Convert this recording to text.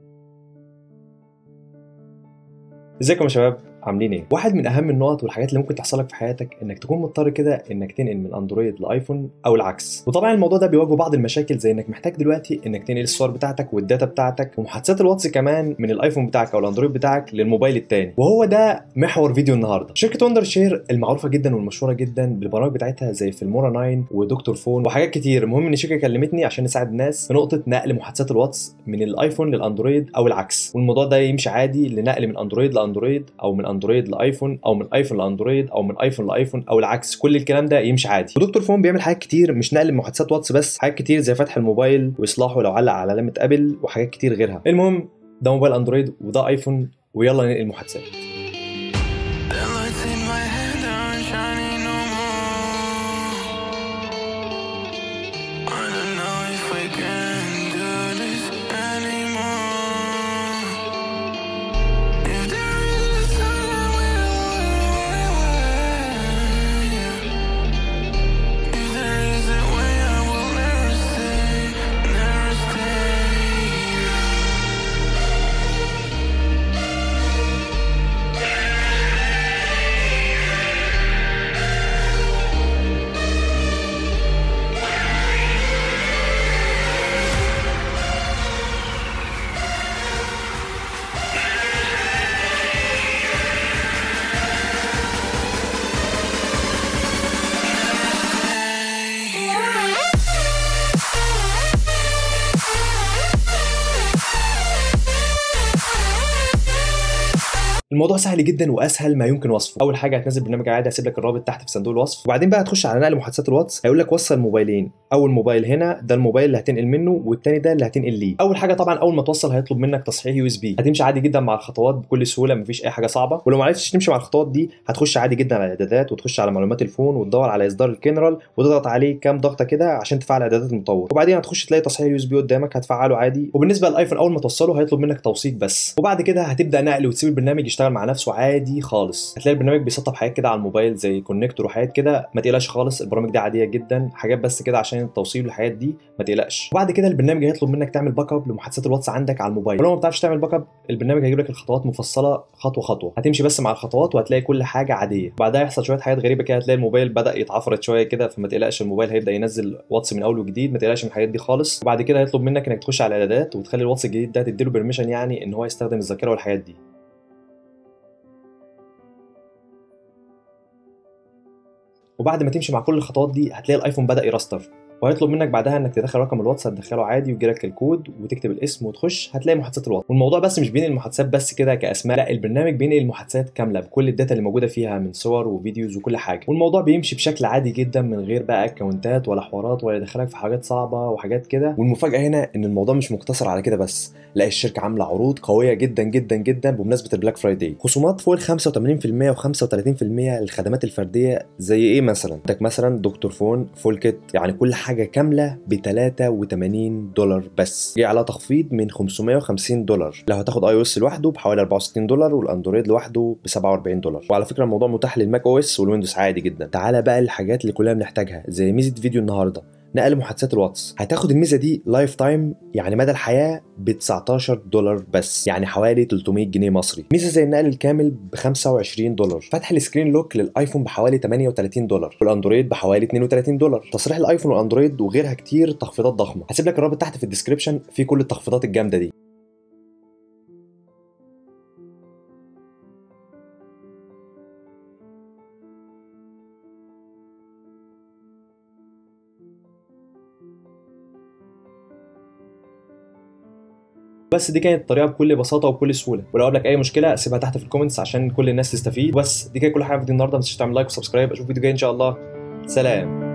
ازيكم يا شباب عاملين ايه؟ واحد من اهم النقط والحاجات اللي ممكن تحصل لك في حياتك انك تكون مضطر كده انك تنقل من اندرويد لايفون او العكس وطبعا الموضوع ده بيواجه بعض المشاكل زي انك محتاج دلوقتي انك تنقل الصور بتاعتك والداتا بتاعتك ومحادثات الواتس كمان من الايفون بتاعك او الاندرويد بتاعك للموبايل التاني وهو ده محور فيديو النهارده شركه وندر شير المعروفه جدا والمشهوره جدا بالبرامج بتاعتها زي فيلمورا 9 ودكتور فون وحاجات كتير المهم ان الشركه كلمتني عشان نساعد الناس في نقطه نقل محادثات الواتس من الايفون للاندرويد او العكس والموضوع ده يمشي عادي لنقل من اندرويد لاندرويد او من اندرويد لايفون او من ايفون لاندرويد او من ايفون لايفون او العكس كل الكلام ده يمشي عادي ودكتور فون بيعمل حاجات كتير مش نقل محادثات واتس بس حاجات كتير زي فتح الموبايل واصلاحه لو علق على علامه ابل وحاجات كتير غيرها المهم ده موبايل اندرويد وده ايفون ويلا ننقل محادثات The lights in my head aren't shining no more. I don't know if we can do this anymore. If there is a somewhere, if there is a way, I will never stay, never stay. الموضوع سهل جدا واسهل ما يمكن وصفه اول حاجه هتنزل برنامج عادي هسيب لك الرابط تحت في صندوق الوصف وبعدين بقى هتخش على نقل محادثات الواتس هيقول لك وصل موبايلين اول موبايل هنا ده الموبايل اللي هتنقل منه والتاني ده اللي هتنقل ليه اول حاجه طبعا اول ما توصل هيطلب منك تصحيح يو اس بي هتمشي عادي جدا مع الخطوات بكل سهوله مفيش اي حاجه صعبه ولو ما عرفتش تمشي مع الخطوات دي هتخش عادي جدا على الاعدادات وتخش على معلومات الفون وتدور على اصدار الجنرال وتضغط عليه كام ضغطه كده عشان تفعل اعدادات المطور وبعدين هتخش تلاقي تصحيح يو اس بي قدامك هتفعله عادي وبالنسبه للايفون اول ما توصله هيطلب منك توثيق بس وبعد كده هتبدا نقل وتسيب البرنامج يشتغل مع نفسه عادي خالص هتلاقي البرنامج بيسطب حاجات كده على الموبايل زي كونكتور وحاجات كده ما تقلقش خالص البرامج دي عاديه جدا حاجات بس كده عشان التوصيل والحاجات دي ما تقلقش وبعد كده البرنامج هيطلب منك تعمل باك اب لمحادثات الواتس عندك على الموبايل ولو ما بتعرفش تعمل باك اب البرنامج هيجيب لك الخطوات مفصله خطوه خطوه هتمشي بس مع الخطوات وهتلاقي كل حاجه عاديه بعدها يحصل شويه حاجات غريبه كده هتلاقي الموبايل بدا يتعفرت شويه كده فما تقلقش الموبايل هيبدا ينزل واتس من اول وجديد ما تقلقش من الحاجات دي خالص وبعد كده هيطلب منك انك تخش على الاعدادات وتخلي الواتس الجديد ده تديله بيرميشن يعني ان هو يستخدم الذاكره والحاجات دي وبعد ما تمشي مع كل الخطوات دي هتلاقي الايفون بدا يراستر وهيطلب منك بعدها انك تدخل رقم الواتس هتدخله عادي ويجيلك الكود وتكتب الاسم وتخش هتلاقي محادثات الواتس والموضوع بس مش بينقل المحادثات بس كده كاسماء لا البرنامج بينقل المحادثات كامله بكل الداتا اللي موجوده فيها من صور وفيديوز وكل حاجه والموضوع بيمشي بشكل عادي جدا من غير بقى اكونتات ولا حوارات ولا يدخلك في حاجات صعبه وحاجات كده والمفاجاه هنا ان الموضوع مش مقتصر على كده بس لا الشركه عامله عروض قويه جدا جدا جدا بمناسبه البلاك فرايداي خصومات فوق ال 85% و35% للخدمات الفرديه زي ايه مثلا عندك مثلا دكتور فون فول كيت يعني كل حاجه كامله ب 83 دولار بس جاي على تخفيض من 550 دولار لو هتاخد اي او اس لوحده بحوالي 64 دولار والاندرويد لوحده ب 47 دولار وعلى فكره الموضوع متاح للماك او اس والويندوز عادي جدا تعالى بقى الحاجات اللي كلنا بنحتاجها زي ميزه فيديو النهارده نقل محادثات الواتس هتاخد الميزه دي لايف تايم يعني مدى الحياه ب 19 دولار بس يعني حوالي 300 جنيه مصري ميزه زي النقل الكامل ب 25 دولار فتح السكرين لوك للايفون بحوالي 38 دولار والاندرويد بحوالي 32 دولار تصريح الايفون والاندرويد وغيرها كتير تخفيضات ضخمه هسيب لك الرابط تحت في الديسكربشن في كل التخفيضات الجامده دي بس دي كانت الطريقه بكل بساطه وبكل سهوله ولو قابلك اي مشكله سيبها تحت في الكومنتس عشان كل الناس تستفيد بس دي كانت كل حاجه في الفيديو النهارده ما تنساش تعمل لايك وسبسكرايب اشوف فيديو جاي ان شاء الله سلام